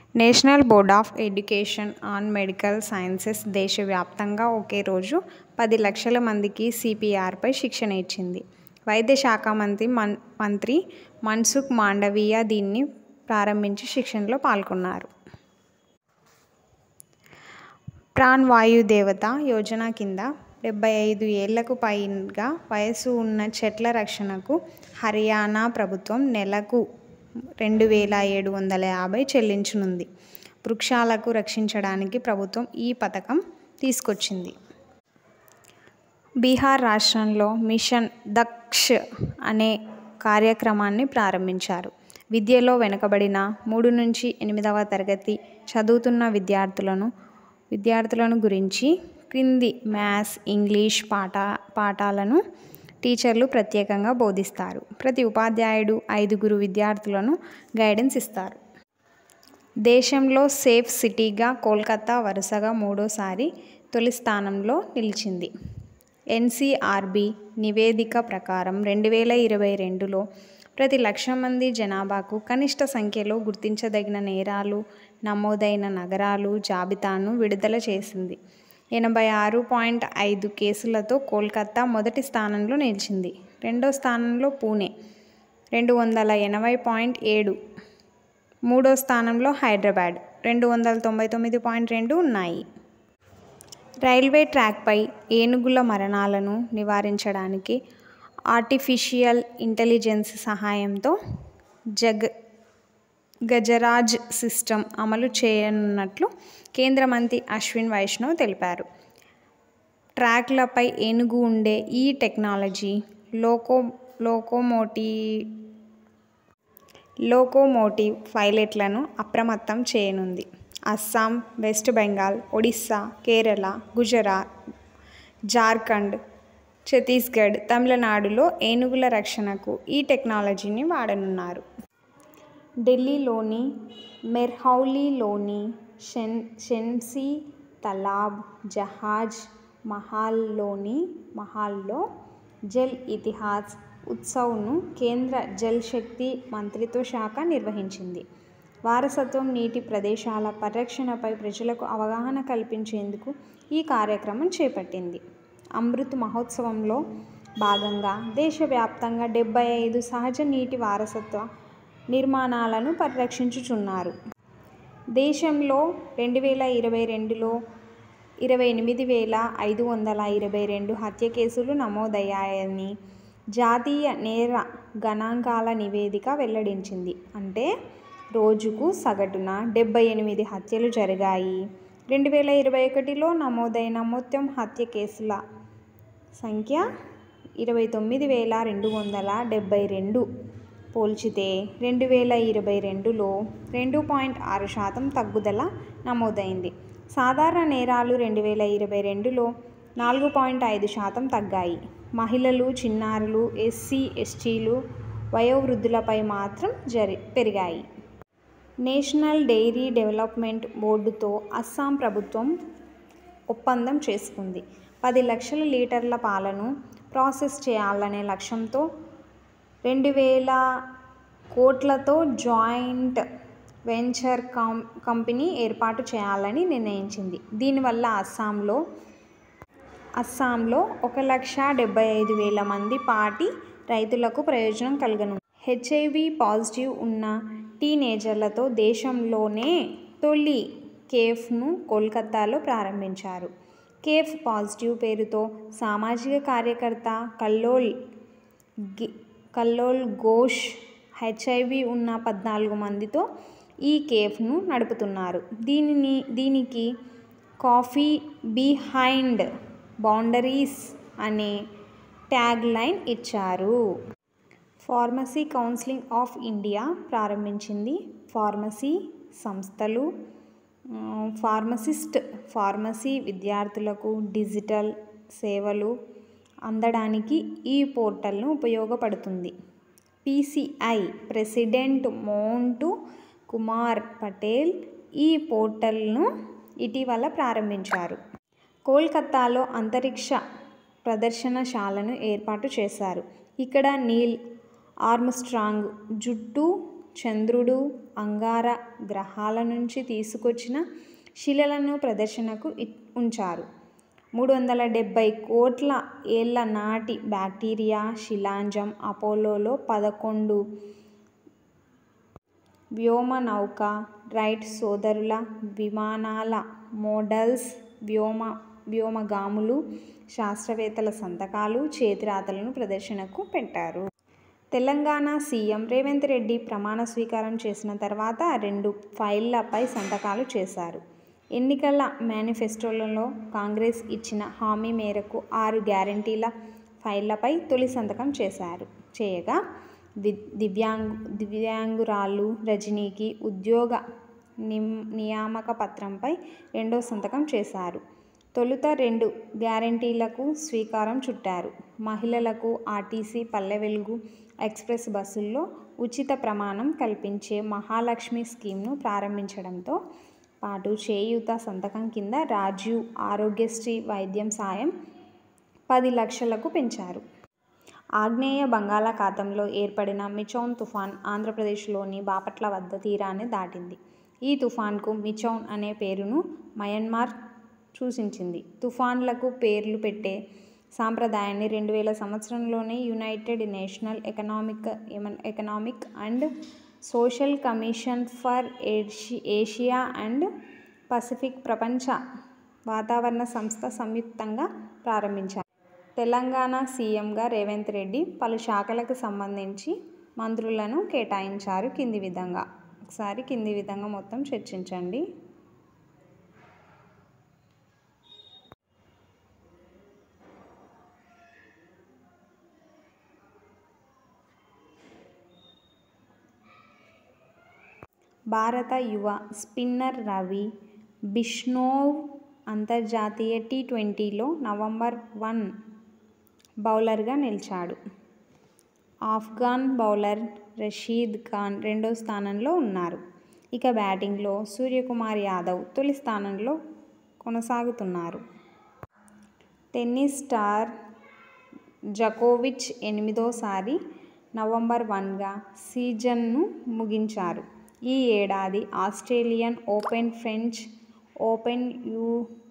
national board of education on medical sciences దేశవ్యాప్తంగా ఒకే రోజు పది లక్షల మందికి సిపిఆర్పై శిక్షణ ఇచ్చింది వైద్య శాఖ మంత్రి మన్ మంత్రి మన్సుఖ్ మాండవీయ దీన్ని ప్రారంభించి శిక్షణలో పాల్గొన్నారు ప్రాణ్ వాయు దేవత యోజన కింద డెబ్బై ఐదు ఏళ్లకు పైగా వయసు ఉన్న చెట్ల రక్షణకు హర్యానా ప్రభుత్వం నెలకు రెండు వేల ఏడు వందల యాభై చెల్లించనుంది వృక్షాలకు రక్షించడానికి ప్రభుత్వం ఈ పథకం తీసుకొచ్చింది బీహార్ రాష్ట్రంలో మిషన్ దక్ష్ అనే కార్యక్రమాన్ని ప్రారంభించారు విద్యలో వెనుకబడిన మూడు నుంచి ఎనిమిదవ తరగతి చదువుతున్న విద్యార్థులను విద్యార్థులను గురించి క్రింది మ్యాథ్స్ ఇంగ్లీష్ పాఠ పాఠాలను టీచర్లు ప్రత్యేకంగా బోధిస్తారు ప్రతి ఉపాధ్యాయుడు ఐదుగురు విద్యార్థులను గైడెన్స్ ఇస్తారు దేశంలో సేఫ్ సిటీగా కోల్కతా వరుసగా మూడోసారి తొలి స్థానంలో నిలిచింది ఎన్సీఆర్బీ నివేదిక ప్రకారం రెండు వేల ఇరవై రెండులో ప్రతి లక్ష మంది జనాభాకు కనిష్ట సంఖ్యలో గుర్తించదగిన నేరాలు నమోదైన నగరాలు జాబితాను విడుదల చేసింది ఎనభై ఆరు పాయింట్ ఐదు కేసులతో కోల్కతా మొదటి స్థానంలో నిలిచింది రెండో స్థానంలో పూణే రెండు వందల ఎనభై పాయింట్ ఏడు మూడో స్థానంలో హైదరాబాద్ రెండు వందల తొంభై తొమ్మిది పాయింట్ రెండు ఉన్నాయి రైల్వే ట్రాక్పై ఏనుగుల మరణాలను నివారించడానికి ఆర్టిఫిషియల్ ఇంటెలిజెన్స్ సహాయంతో జగ్ గజరాజ్ సిస్టమ్ అమలు చేయనున్నట్లు కేంద్ర మంత్రి అశ్విన్ వైష్ణవ్ తెలిపారు ట్రాక్లపై ఏనుగు ఉండే ఈ టెక్నాలజీ లోకో లోకోమోటి లోకోమోటివ్ పైలట్లను అప్రమత్తం చేయనుంది అస్సాం వెస్ట్ బెంగాల్ ఒడిస్సా కేరళ గుజరాత్ జార్ఖండ్ ఛత్తీస్గఢ్ తమిళనాడులో ఏనుగుల రక్షణకు ఈ టెక్నాలజీని వాడనున్నారు ఢిల్లీలోని మెర్హౌలీలోని షెన్ షెన్సీ తలాబ్ జహాజ్ మహాల్లోని మహాల్లో జల్ ఇతిహాస్ ఉత్సవ్ను కేంద్ర జల్ శక్తి మంత్రిత్వ శాఖ నిర్వహించింది వారసత్వం నీటి ప్రదేశాల పరిరక్షణపై ప్రజలకు అవగాహన కల్పించేందుకు ఈ కార్యక్రమం చేపట్టింది అమృత్ మహోత్సవంలో భాగంగా దేశవ్యాప్తంగా డెబ్బై ఐదు సహజ నీటి వారసత్వ నిర్మాణాలను పరిరక్షించుచున్నారు దేశంలో రెండు వేల ఇరవై రెండులో ఇరవై ఎనిమిది వేల ఐదు వందల ఇరవై రెండు హత్య కేసులు నమోదయ్యాయని జాతీయ నేర గణాంకాల నివేదిక వెల్లడించింది అంటే రోజుకు సగటున డెబ్బై ఎనిమిది హత్యలు జరిగాయి రెండు వేల ఇరవై ఒకటిలో నమోదైన మొత్తం హత్య కేసుల సంఖ్య ఇరవై తొమ్మిది వేల రెండు వందల డెబ్బై రెండు పోల్చితే రెండు వేల ఇరవై రెండులో రెండు పాయింట్ ఆరు శాతం తగ్గుదల నమోదైంది సాధారణ నేరాలు రెండు వేల ఇరవై రెండులో నాలుగు పాయింట్ ఐదు శాతం తగ్గాయి మహిళలు చిన్నారులు ఎస్సీ ఎస్టీలు వయోవృద్ధులపై మాత్రం జరి పెరిగాయి నేషనల్ డైరీ డెవలప్మెంట్ బోర్డుతో అస్సాం ప్రభుత్వం ఒప్పందం చేసుకుంది పది లక్షల లీటర్ల పాలను ప్రాసెస్ చేయాలనే లక్ష్యంతో రెండు వేల కోట్లతో జాయింట్ వెంచర్ కం కంపెనీ ఏర్పాటు చేయాలని నిర్ణయించింది దీనివల్ల అస్సాంలో అస్సాంలో ఒక లక్ష డెబ్బై ఐదు వేల మంది పాటి రైతులకు ప్రయోజనం కలగనుంది హెచ్ఐవి పాజిటివ్ ఉన్న టీనేజర్లతో దేశంలోనే తొలి కేఫ్ను కోల్కతాలో ప్రారంభించారు కేఫ్ పాజిటివ్ పేరుతో సామాజిక కార్యకర్త కల్లోల్ కల్లోల్ ఘోష్ హెచ్ఐవి ఉన్న పద్నాలుగు మందితో ఈ కేఫ్ను నడుపుతున్నారు దీనిని దీనికి కాఫీ బిహైండ్ బౌండరీస్ అనే ట్యాగ్ లైన్ ఇచ్చారు ఫార్మసీ కౌన్సిలింగ్ ఆఫ్ ఇండియా ప్రారంభించింది ఫార్మసీ సంస్థలు ఫార్మసిస్ట్ ఫార్మసీ విద్యార్థులకు డిజిటల్ సేవలు అందడానికి ఈ పోర్టల్ను ఉపయోగపడుతుంది పీసీఐ ప్రెసిడెంట్ మోంటు కుమార్ పటేల్ ఈ పోర్టల్ను ఇటీవల ప్రారంభించారు కోల్కతాలో అంతరిక్ష ప్రదర్శనశాలను ఏర్పాటు చేశారు ఇక్కడ నీల్ ఆర్మ్స్ట్రాంగ్ జుట్టు చంద్రుడు అంగార గ్రహాల నుంచి తీసుకొచ్చిన శిలలను ప్రదర్శనకు ఉంచారు మూడు వందల డెబ్బై కోట్ల ఏళ్ల నాటి బ్యాక్టీరియా శిలాజం అపోలోలో పదకొండు వ్యోమనౌక రైట్ సోదరుల విమానాల మోడల్స్ వ్యోమ వ్యోమగాములు శాస్త్రవేత్తల సంతకాలు చేతిరాతలను ప్రదర్శనకు పెట్టారు తెలంగాణ సీఎం రేవంత్ రెడ్డి ప్రమాణ స్వీకారం చేసిన తర్వాత రెండు ఫైళ్లపై సంతకాలు చేశారు ఎన్నికల మేనిఫెస్టోలలో కాంగ్రెస్ ఇచ్చిన హామీ మేరకు ఆరు గ్యారంటీల ఫైళ్లపై తొలి సంతకం చేశారు చేయగా దివ్యాంగు దివ్యాంగురాలు రజనీకి ఉద్యోగ నియామక పత్రంపై రెండో సంతకం చేశారు తొలుత రెండు గ్యారంటీలకు శ్రీకారం చుట్టారు మహిళలకు ఆర్టీసీ పల్లె వెలుగు ఎక్స్ప్రెస్ బస్సుల్లో ఉచిత ప్రమాణం కల్పించే మహాలక్ష్మి స్కీమ్ను ప్రారంభించడంతో పాటు చేయూత సంతకం కింద రాజీవ్ ఆరోగ్యశ్రీ వైద్యం సాయం పది లక్షలకు పెంచారు ఆగ్నేయ బంగాళాఖాతంలో ఏర్పడిన మిచౌన్ తుఫాన్ ఆంధ్రప్రదేశ్లోని బాపట్ల వద్ద తీరాన్ని దాటింది ఈ తుఫాన్కు మిచౌన్ అనే పేరును మయన్మార్ సూచించింది తుఫాన్లకు పేర్లు పెట్టే సాంప్రదాయాన్ని రెండు వేల సంవత్సరంలోనే united national economic economic and social commission for Asia and Pacific ప్రపంచ వాతావరణ సంస్థ సంయుక్తంగా ప్రారంభించారు తెలంగాణ సీఎంగా రేవంత్ రెడ్డి పలు శాఖలకు సంబంధించి మంత్రులను కేటాయించారు కింది విధంగా ఒకసారి కింది విధంగా మొత్తం చర్చించండి భారత యువ స్పిన్నర్ రవి బిష్ణోయ్ అంతర్జాతీయ టీ ట్వంటీలో నవంబర్ వన్ బౌలర్గా నిలిచాడు ఆఫ్ఘాన్ బౌలర్ రషీద్ ఖాన్ రెండో స్థానంలో ఉన్నారు ఇక బ్యాటింగ్లో సూర్యకుమార్ యాదవ్ తొలి స్థానంలో కొనసాగుతున్నారు టెన్నిస్ స్టార్ జకోవిచ్ ఎనిమిదోసారి నవంబర్ వన్గా సీజన్ను ముగించారు ఈ ఏడాది Australian open French open U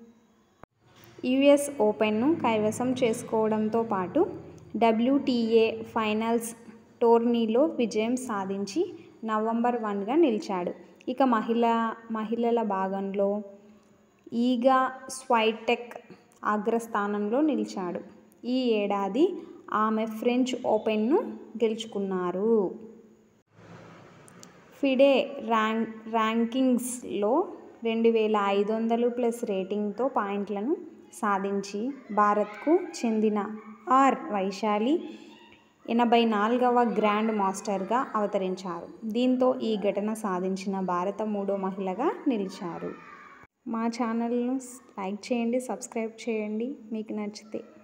US ఓపెన్ను కైవసం చేసుకోవడంతో పాటు డబ్ల్యూటీఏ ఫైనల్స్ టోర్నీలో విజయం సాధించి నవంబర్ వన్గా నిలిచాడు ఇక మహిళా మహిళల భాగంలో ఈగా స్వైటెక్ అగ్రస్థానంలో నిలిచాడు ఈ ఏడాది ఆమె ఫ్రెంచ్ ఓపెన్ను గెలుచుకున్నారు ఫిడే ర్యాంక్ ర్యాంకింగ్స్లో రెండు వేల ఐదు వందలు ప్లస్ రేటింగ్తో పాయింట్లను సాధించి భారత్కు చెందిన ఆర్ వైశాలి ఎనభై నాలుగవ గ్రాండ్ మాస్టర్గా అవతరించారు దీంతో ఈ ఘటన సాధించిన భారత మూడో మహిళగా నిలిచారు మా ఛానల్ను లైక్ చేయండి సబ్స్క్రైబ్ చేయండి మీకు నచ్చితే